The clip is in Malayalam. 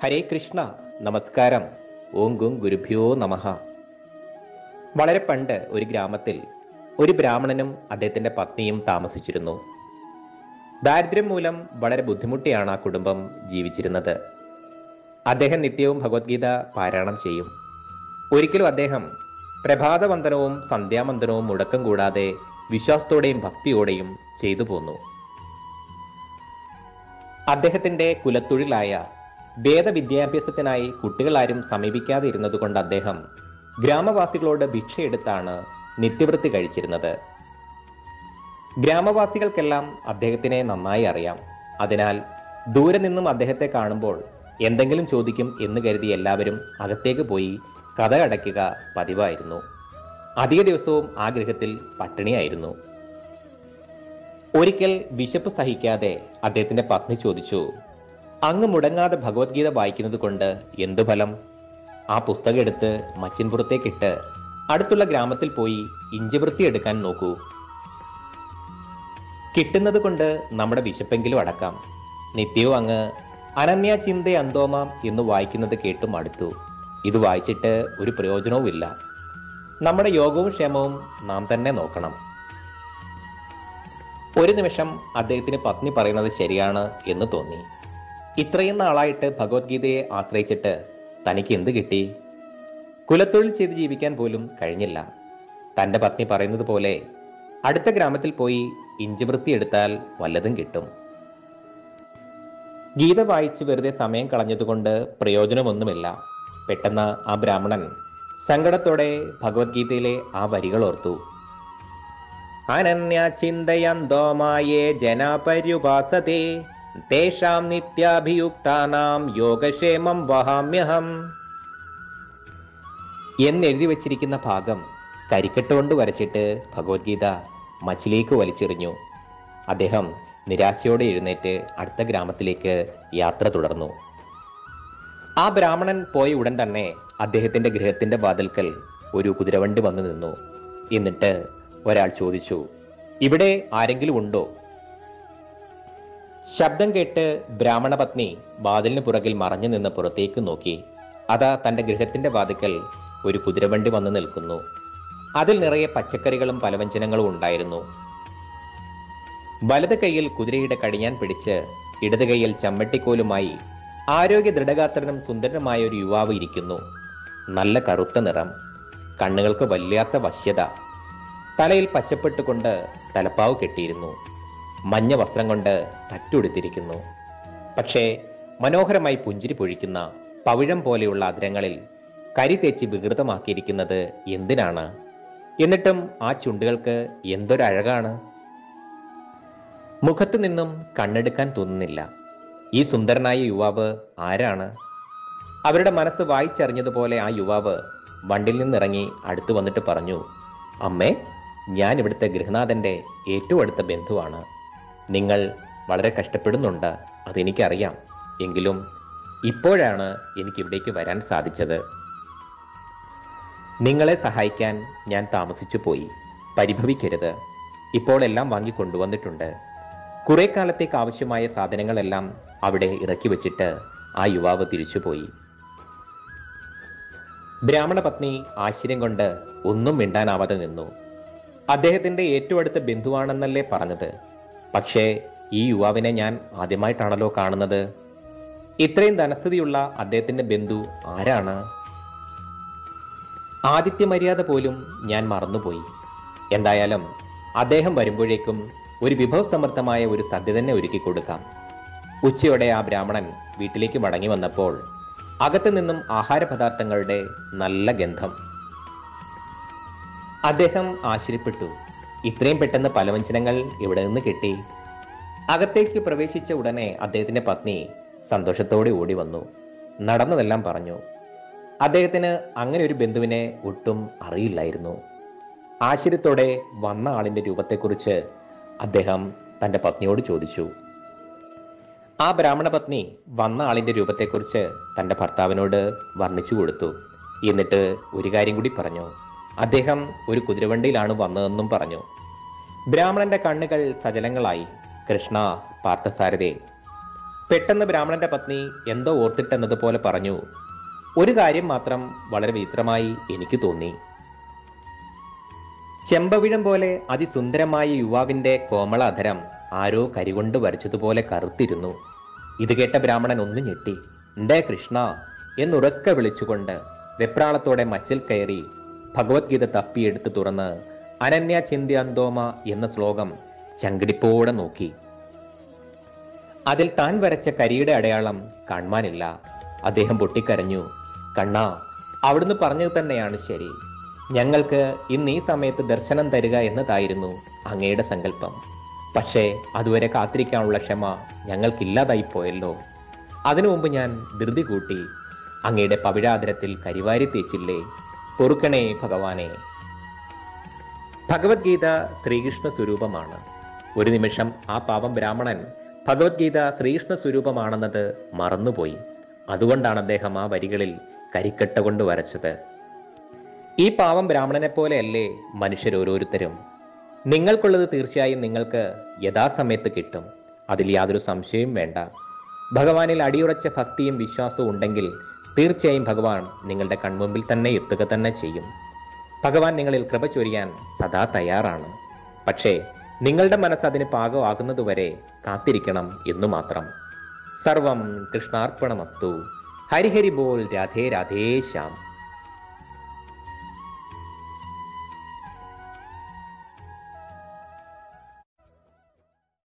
ഹരേ കൃഷ്ണ നമസ്കാരം ഓം ഗും ഗുരുഭ്യോ നമഃ വളരെ പണ്ട് ഒരു ഗ്രാമത്തിൽ ഒരു ബ്രാഹ്മണനും അദ്ദേഹത്തിന്റെ പത്നിയും താമസിച്ചിരുന്നു ദാരിദ്ര്യം മൂലം വളരെ ബുദ്ധിമുട്ടിയാണ് ആ കുടുംബം ജീവിച്ചിരുന്നത് അദ്ദേഹം നിത്യവും ഭഗവത്ഗീത പാരായണം ചെയ്യും ഒരിക്കലും അദ്ദേഹം പ്രഭാതവന്ദനവും സന്ധ്യാവന്ദനവും മുടക്കം കൂടാതെ വിശ്വാസത്തോടെയും ഭക്തിയോടെയും ചെയ്തു പോന്നു അദ്ദേഹത്തിന്റെ കുലത്തൊഴിലായ വേദവിദ്യാഭ്യാസത്തിനായി കുട്ടികളാരും സമീപിക്കാതെ ഇരുന്നതുകൊണ്ട് അദ്ദേഹം ഗ്രാമവാസികളോട് ഭിക്ഷയെടുത്താണ് നിത്യവൃത്തി കഴിച്ചിരുന്നത് ഗ്രാമവാസികൾക്കെല്ലാം അദ്ദേഹത്തിനെ നന്നായി അറിയാം അതിനാൽ ദൂരെ നിന്നും അദ്ദേഹത്തെ കാണുമ്പോൾ എന്തെങ്കിലും ചോദിക്കും എന്ന് കരുതി എല്ലാവരും അകത്തേക്ക് പോയി കഥ അടയ്ക്കുക പതിവായിരുന്നു അധിക ദിവസവും ആ ഗൃഹത്തിൽ പട്ടിണിയായിരുന്നു ഒരിക്കൽ വിശപ്പ് സഹിക്കാതെ അദ്ദേഹത്തിന്റെ പത്നി ചോദിച്ചു അങ്ങ് മുടങ്ങാതെ ഭഗവത്ഗീത വായിക്കുന്നത് കൊണ്ട് എന്തു ഫലം ആ പുസ്തകം എടുത്ത് മച്ചിൻപുറത്തേക്കിട്ട് അടുത്തുള്ള ഗ്രാമത്തിൽ പോയി ഇഞ്ചവൃത്തി എടുക്കാൻ നോക്കൂ കിട്ടുന്നത് കൊണ്ട് നമ്മുടെ വിശപ്പെങ്കിലും അടക്കാം നിത്യവും അങ്ങ് അനന്യ ചിന്ത അന്തോമാം എന്ന് വായിക്കുന്നത് കേട്ടും അടുത്തു ഇത് വായിച്ചിട്ട് ഒരു പ്രയോജനവുമില്ല നമ്മുടെ യോഗവും ക്ഷേമവും നാം തന്നെ നോക്കണം ഒരു നിമിഷം അദ്ദേഹത്തിന് പത്നി പറയുന്നത് ശരിയാണ് എന്ന് തോന്നി ഇത്രയും നാളായിട്ട് ഭഗവത്ഗീതയെ ആശ്രയിച്ചിട്ട് തനിക്ക് എന്ത് കിട്ടി കുലത്തൊഴിൽ ചെയ്ത് ജീവിക്കാൻ പോലും കഴിഞ്ഞില്ല തന്റെ പത്നി പറയുന്നത് പോലെ അടുത്ത ഗ്രാമത്തിൽ പോയി ഇഞ്ചിവൃത്തി എടുത്താൽ വല്ലതും കിട്ടും ഗീത വായിച്ച് വെറുതെ സമയം കളഞ്ഞതുകൊണ്ട് പ്രയോജനമൊന്നുമില്ല പെട്ടെന്ന് ആ ബ്രാഹ്മണൻ സങ്കടത്തോടെ ഭഗവത്ഗീതയിലെ ആ വരികൾ ഓർത്തു അനന്യ ചിന്തയന്തോ മായേ ജനപര്യുപാസത്തെ തേഷാം നിത്യാഭിയുക്താനാം യോഗക്ഷേമം വഹാമ്യഹം എന്നെഴുതി വച്ചിരിക്കുന്ന ഭാഗം കരിക്കട്ട് കൊണ്ട് വരച്ചിട്ട് ഭഗവത്ഗീത മച്ചിലേക്ക് വലിച്ചെറിഞ്ഞു അദ്ദേഹം നിരാശയോടെ എഴുന്നേറ്റ് അടുത്ത ഗ്രാമത്തിലേക്ക് യാത്ര തുടർന്നു ആ ബ്രാഹ്മണൻ പോയ ഉടൻ തന്നെ അദ്ദേഹത്തിന്റെ ഗൃഹത്തിന്റെ വാതിൽക്കൽ ഒരു കുതിരവണ്ടി വന്നു നിന്നു എന്നിട്ട് ഒരാൾ ചോദിച്ചു ഇവിടെ ആരെങ്കിലും ഉണ്ടോ ശബ്ദം കേട്ട് ബ്രാഹ്മണ പത്നി വാതിലിന് പുറകിൽ മറഞ്ഞു നിന്ന് പുറത്തേക്ക് നോക്കി അതാ തന്റെ ഗൃഹത്തിന്റെ വാതിക്കൽ ഒരു കുതിരവണ്ടി വന്നു നിൽക്കുന്നു അതിൽ നിറയെ പച്ചക്കറികളും പലവ്യഞ്ജനങ്ങളും ഉണ്ടായിരുന്നു വലത് കൈയിൽ കുതിരയുടെ കടിയാൻ പിടിച്ച് ഇടത് കൈയിൽ ചമ്മട്ടിക്കോലുമായി ആരോഗ്യ ദൃഢഗാത്രനും സുന്ദരനുമായ ഒരു യുവാവ് ഇരിക്കുന്നു നല്ല കറുത്ത നിറം കണ്ണുകൾക്ക് വല്ലാത്ത വശ്യത തലയിൽ പച്ചപ്പെട്ടുകൊണ്ട് തലപ്പാവ് കെട്ടിയിരുന്നു മഞ്ഞ വസ്ത്രം കൊണ്ട് തട്ടുടുത്തിരിക്കുന്നു പക്ഷേ മനോഹരമായി പുഞ്ചിരി പൊഴിക്കുന്ന പവിഴം പോലെയുള്ള അതിരങ്ങളിൽ കരി തേച്ച് വികൃതമാക്കിയിരിക്കുന്നത് എന്തിനാണ് എന്നിട്ടും ആ ചുണ്ടുകൾക്ക് എന്തൊരഴകാണ് മുഖത്തു നിന്നും കണ്ണെടുക്കാൻ തോന്നുന്നില്ല ഈ സുന്ദരനായ യുവാവ് ആരാണ് അവരുടെ മനസ്സ് വായിച്ചറിഞ്ഞതുപോലെ ആ യുവാവ് വണ്ടിൽ നിന്നിറങ്ങി അടുത്തു വന്നിട്ട് പറഞ്ഞു അമ്മേ ഞാൻ ഇവിടുത്തെ ഗൃഹനാഥന്റെ ഏറ്റവും അടുത്ത ബന്ധുവാണ് നിങ്ങൾ വളരെ കഷ്ടപ്പെടുന്നുണ്ട് അതെനിക്കറിയാം എങ്കിലും ഇപ്പോഴാണ് എനിക്ക് ഇവിടേക്ക് വരാൻ സാധിച്ചത് നിങ്ങളെ സഹായിക്കാൻ ഞാൻ താമസിച്ചു പോയി പരിഭവിക്കരുത് ഇപ്പോൾ എല്ലാം വാങ്ങി കൊണ്ടുവന്നിട്ടുണ്ട് കുറെ കാലത്തേക്ക് ആവശ്യമായ സാധനങ്ങളെല്ലാം അവിടെ ഇറക്കി വെച്ചിട്ട് ആ യുവാവ് തിരിച്ചുപോയി ബ്രാഹ്മണ പത്നി ആശ്ചര്യം കൊണ്ട് ഒന്നും മിണ്ടാനാവാതെ നിന്നു അദ്ദേഹത്തിന്റെ ഏറ്റവും അടുത്ത ബന്ധുവാണെന്നല്ലേ പറഞ്ഞത് പക്ഷേ ഈ യുവാവിനെ ഞാൻ ആദ്യമായിട്ടാണല്ലോ കാണുന്നത് ഇത്രയും ധനസ്ഥിതിയുള്ള അദ്ദേഹത്തിന്റെ ബന്ധു ആരാണ് ആദിത്യ മര്യാദ പോലും ഞാൻ മറന്നുപോയി എന്തായാലും അദ്ദേഹം വരുമ്പോഴേക്കും ഒരു വിഭവസമൃദ്ധമായ ഒരു സദ്യ തന്നെ ഒരുക്കി കൊടുക്കാം ഉച്ചയോടെ ആ ബ്രാഹ്മണൻ വീട്ടിലേക്ക് മടങ്ങി വന്നപ്പോൾ അകത്തു നിന്നും ആഹാരപദാർത്ഥങ്ങളുടെ നല്ല ഗന്ധം അദ്ദേഹം ആശ്ചര്യപ്പെട്ടു ഇത്രയും പെട്ടെന്ന് പലവ്യഞ്ജനങ്ങൾ ഇവിടെ നിന്ന് കിട്ടി അകത്തേക്ക് പ്രവേശിച്ച ഉടനെ അദ്ദേഹത്തിന്റെ പത്നി സന്തോഷത്തോടെ ഓടി വന്നു നടന്നതെല്ലാം പറഞ്ഞു അദ്ദേഹത്തിന് അങ്ങനെ ഒരു ബന്ധുവിനെ ഒട്ടും അറിയില്ലായിരുന്നു ആശ്ചര്യത്തോടെ വന്ന ആളിന്റെ രൂപത്തെക്കുറിച്ച് അദ്ദേഹം തന്റെ പത്നിയോട് ചോദിച്ചു ആ ബ്രാഹ്മണ പത്നി വന്ന ആളിന്റെ രൂപത്തെക്കുറിച്ച് തന്റെ ഭർത്താവിനോട് വർണ്ണിച്ചു കൊടുത്തു എന്നിട്ട് ഒരു കാര്യം കൂടി പറഞ്ഞു അദ്ദേഹം ഒരു കുതിരവണ്ടിയിലാണ് വന്നതെന്നും പറഞ്ഞു ബ്രാഹ്മണന്റെ കണ്ണുകൾ സജലങ്ങളായി കൃഷ്ണ പാർത്ഥസാരഥേ പെട്ടെന്ന് ബ്രാഹ്മണന്റെ പത്നി എന്തോ ഓർത്തിട്ടെന്നതുപോലെ പറഞ്ഞു ഒരു കാര്യം മാത്രം വളരെ വിചിത്രമായി എനിക്ക് തോന്നി ചെമ്പവിഴം പോലെ അതിസുന്ദരമായ യുവാവിന്റെ കോമള അധരം ആരോ കരികൊണ്ട് വരച്ചതുപോലെ കറുത്തിരുന്നു ഇത് കേട്ട ബ്രാഹ്മണൻ ഒന്ന് ഞെട്ടി എന്റെ കൃഷ്ണ എന്നുറക്കെ വിളിച്ചുകൊണ്ട് വെപ്രാളത്തോടെ മച്ചിൽ കയറി ഭഗവത്ഗീത തപ്പിയെടുത്ത് തുറന്ന് അനന്യ ചിന്ത്യാന്തോമ എന്ന ശ്ലോകം ചങ്കിടിപ്പോടെ നോക്കി അതിൽ താൻ വരച്ച കരിയുടെ അടയാളം കാണുവാനില്ല അദ്ദേഹം പൊട്ടിക്കരഞ്ഞു കണ്ണാ അവിടുന്ന് പറഞ്ഞത് തന്നെയാണ് ശരി ഞങ്ങൾക്ക് ഇന്ന് ഈ സമയത്ത് ദർശനം തരിക എന്നതായിരുന്നു അങ്ങയുടെ സങ്കല്പം പക്ഷേ അതുവരെ കാത്തിരിക്കാനുള്ള ക്ഷമ ഞങ്ങൾക്കില്ലാതായി പോയല്ലോ അതിനു മുമ്പ് ഞാൻ ധൃതി കൂട്ടി അങ്ങയുടെ പവിഴാതരത്തിൽ കരിവാരി തേച്ചില്ലേ പൊറുക്കണേ ഭഗവാനെ ഭഗവത്ഗീത ശ്രീകൃഷ്ണ സ്വരൂപമാണ് ഒരു നിമിഷം ആ പാവം ബ്രാഹ്മണൻ ഭഗവത്ഗീത ശ്രീകൃഷ്ണ സ്വരൂപമാണെന്നത് മറന്നുപോയി അതുകൊണ്ടാണ് അദ്ദേഹം ആ വരികളിൽ കരിക്കട്ട കൊണ്ട് വരച്ചത് ഈ പാവം ബ്രാഹ്മണനെ പോലെയല്ലേ മനുഷ്യരോരോരുത്തരും നിങ്ങൾക്കുള്ളത് തീർച്ചയായും നിങ്ങൾക്ക് യഥാസമയത്ത് കിട്ടും അതിൽ യാതൊരു സംശയവും വേണ്ട ഭഗവാനിൽ അടിയുറച്ച ഭക്തിയും വിശ്വാസവും ഉണ്ടെങ്കിൽ തീർച്ചയായും ഭഗവാൻ നിങ്ങളുടെ കൺമുമ്പിൽ തന്നെ എത്തുക തന്നെ ചെയ്യും ഭഗവാൻ നിങ്ങളിൽ കൃപ ചൊരിയാൻ സദാ തയ്യാറാണ് പക്ഷേ നിങ്ങളുടെ മനസ്സ് അതിന് പാകമാകുന്നതുവരെ കാത്തിരിക്കണം എന്നു മാത്രം സർവം കൃഷ്ണാർപ്പണമസ്തു ഹരിഹരി ബോൾ രാധേ രാധേ ശ്യാം